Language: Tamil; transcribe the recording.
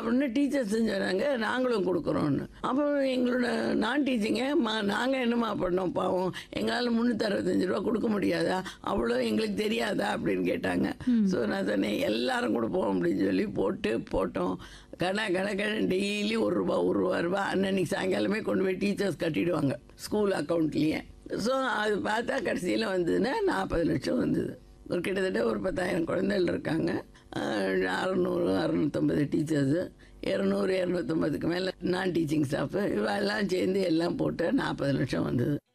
அப்படின்னு டீச்சர்ஸ் சொன்னாங்க நாங்களும் கொடுக்குறோன்னு அப்போ எங்களோட நான் டீச்சிங்க நாங்கள் என்னம்மா பண்ணோம் பாவம் எங்களால் முந்நூற்றி அறுபத்தஞ்சு ரூபா கொடுக்க முடியாதா அவ்வளோ எங்களுக்கு தெரியாதா அப்படின்னு கேட்டாங்க ஸோ நான் சொன்னேன் எல்லாரும் கொடுப்போம் அப்படின்னு சொல்லி போட்டு போட்டோம் கண கணக்கண டெய்லி ஒரு ரூபா ஒரு ரூபா ரூபா அன்னன்னைக்கு சாயங்காலமே கொண்டு போய் டீச்சர்ஸ் கட்டிடுவாங்க ஸ்கூல் அக்கௌண்ட்லேயே ஸோ அது பார்த்தா கடைசியில் வந்ததுன்னா நாற்பது லட்சம் வந்தது ஒரு கிட்டத்தட்ட ஒரு பத்தாயிரம் குழந்தைகள் இருக்காங்க அஹ் அறநூறு அறநூற்றம்பது டீச்சர்ஸு இரநூறு இரநூத்தம்பதுக்கு மேலே நான் டீச்சிங் ஸ்டாஃபு இவெல்லாம் சேர்ந்து எல்லாம் போட்டு நாற்பது லட்சம் வந்தது